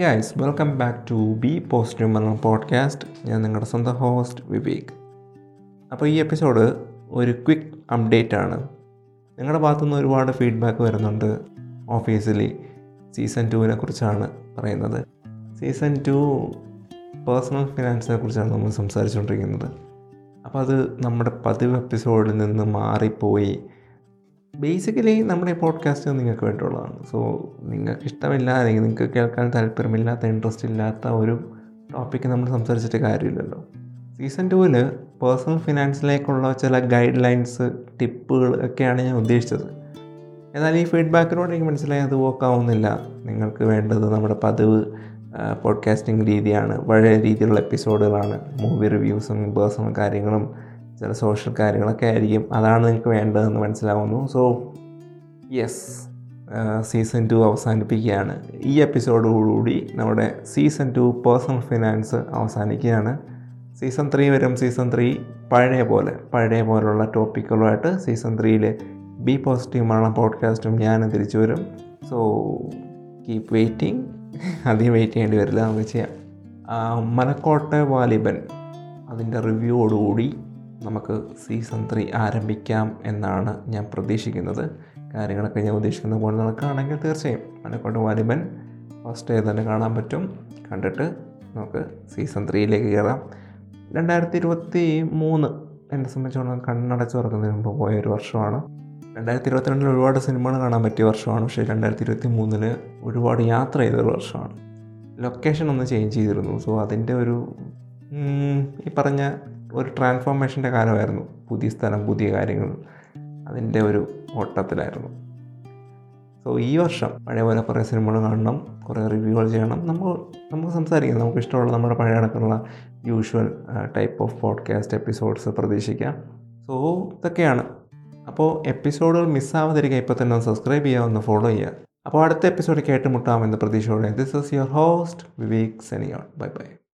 guys welcome back to B positive എന്ന podcast ഞാൻ നിങ്ങളുടെ സ്വന്തം ഹോസ്റ്റ് വിവേക് അപ്പോൾ ഈ എപ്പിസോഡ് ഒരു ക്വിക്ക് അപ്ഡേറ്റ് ആണ് നിങ്ങളുടെ ഭാഗത്തുനിന്ന് ഒരുപാട് ഫീഡ്ബാക്ക് വരുന്നുണ്ട് ഓഫീസിലി സീസൺ ടുവിനെ കുറിച്ചാണ് പറയുന്നത് സീസൺ ടു പേഴ്സണൽ ഫിനാൻസിനെ കുറിച്ചാണ് നമ്മൾ സംസാരിച്ചുകൊണ്ടിരിക്കുന്നത് അപ്പോൾ അത് നമ്മുടെ പതിവ് എപ്പിസോഡിൽ നിന്ന് മാറിപ്പോയി ബേസിക്കലി നമ്മുടെ ഈ പോഡ്കാസ്റ്റ് നിങ്ങൾക്ക് വേണ്ടിയുള്ളതാണ് സോ നിങ്ങൾക്ക് ഇഷ്ടമില്ല അല്ലെങ്കിൽ നിങ്ങൾക്ക് കേൾക്കാൻ താല്പര്യമില്ലാത്ത ഇൻട്രസ്റ്റ് ഇല്ലാത്ത ഒരു ടോപ്പിക്ക് നമ്മൾ സംസാരിച്ചിട്ട് കാര്യമില്ലല്ലോ സീസൺ ടുവിൽ പേഴ്സണൽ ഫിനാൻസിലേക്കുള്ള ചില ഗൈഡ് ലൈൻസ് ടിപ്പുകൾ ഒക്കെയാണ് ഞാൻ ഉദ്ദേശിച്ചത് എന്നാൽ ഈ ഫീഡ്ബാക്കിനോട് എനിക്ക് മനസ്സിലായി അത് വർക്കാവുന്നില്ല നിങ്ങൾക്ക് വേണ്ടത് നമ്മുടെ പതിവ് പോഡ്കാസ്റ്റിംഗ് രീതിയാണ് പഴയ രീതിയിലുള്ള എപ്പിസോഡുകളാണ് മൂവി റിവ്യൂസും പേഴ്സണൽ കാര്യങ്ങളും ചില സോഷ്യൽ കാര്യങ്ങളൊക്കെ ആയിരിക്കും അതാണ് നിങ്ങൾക്ക് വേണ്ടതെന്ന് മനസ്സിലാവുന്നു സോ യെസ് സീസൺ ടു അവസാനിപ്പിക്കുകയാണ് ഈ എപ്പിസോഡോടുകൂടി നമ്മുടെ സീസൺ ടു പേഴ്സണൽ ഫിനാൻസ് അവസാനിക്കുകയാണ് സീസൺ ത്രീ വരും സീസൺ ത്രീ പഴയ പോലെ പഴയ പോലുള്ള ടോപ്പിക്കുകളുമായിട്ട് സീസൺ ത്രീയിൽ ബി പോസിറ്റീവ് മലയാളം പോഡ്കാസ്റ്റും ഞാൻ തിരിച്ചു വരും സോ കീപ് വെയിറ്റിംഗ് അധികം വെയിറ്റ് ചെയ്യേണ്ടി വരില്ല നമുക്ക് ചെയ്യാം മലക്കോട്ടെ വാലിബൻ അതിൻ്റെ റിവ്യൂയോടുകൂടി നമുക്ക് സീസൺ ത്രീ ആരംഭിക്കാം എന്നാണ് ഞാൻ പ്രതീക്ഷിക്കുന്നത് കാര്യങ്ങളൊക്കെ ഞാൻ ഉദ്ദേശിക്കുന്ന പോലെ നടക്കുകയാണെങ്കിൽ തീർച്ചയായും മലക്കോട്ടെ വാലിബൻ ഫസ്റ്റ് ഡേ തന്നെ കാണാൻ പറ്റും കണ്ടിട്ട് നമുക്ക് സീസൺ ത്രീയിലേക്ക് കയറാം രണ്ടായിരത്തി ഇരുപത്തി മൂന്ന് എന്നെ സംബന്ധിച്ചോളം കണ്ണടച്ച് തുറക്കുന്നതിന് മുമ്പ് പോയ ഒരു വർഷമാണ് രണ്ടായിരത്തി ഇരുപത്തിരണ്ടിൽ ഒരുപാട് സിനിമകൾ കാണാൻ പറ്റിയ വർഷമാണ് പക്ഷേ രണ്ടായിരത്തി ഇരുപത്തി മൂന്നിൽ ഒരുപാട് യാത്ര ചെയ്തൊരു വർഷമാണ് ലൊക്കേഷൻ ഒന്ന് ചേഞ്ച് ചെയ്തിരുന്നു സോ അതിൻ്റെ ഒരു ഈ പറഞ്ഞ ഒരു ട്രാൻസ്ഫോർമേഷൻ്റെ കാലമായിരുന്നു പുതിയ സ്ഥലം പുതിയ കാര്യങ്ങൾ അതിൻ്റെ ഒരു ഓട്ടത്തിലായിരുന്നു സോ ഈ വർഷം പഴയ പോലെ കുറേ സിനിമകൾ കാണണം കുറേ റിവ്യൂകൾ ചെയ്യണം നമ്മൾ നമുക്ക് സംസാരിക്കാം നമുക്ക് ഇഷ്ടമുള്ള നമ്മുടെ പഴയ അടക്കമുള്ള usual type of podcast episodes പ്രതീക്ഷിക്കാം സോ ഇതൊക്കെയാണ് അപ്പോൾ എപ്പിസോഡുകൾ മിസ്സാവാതിരിക്കുക ഇപ്പോൾ തന്നെ ഒന്ന് സബ്സ്ക്രൈബ് ചെയ്യുക ഒന്ന് ഫോളോ ചെയ്യുക അപ്പോൾ അടുത്ത എപ്പിസോഡ് കേട്ടുമുട്ടാമെന്ന പ്രതീക്ഷയോടെ this is your host Vivek സെനിയോൺ ബൈ ബൈ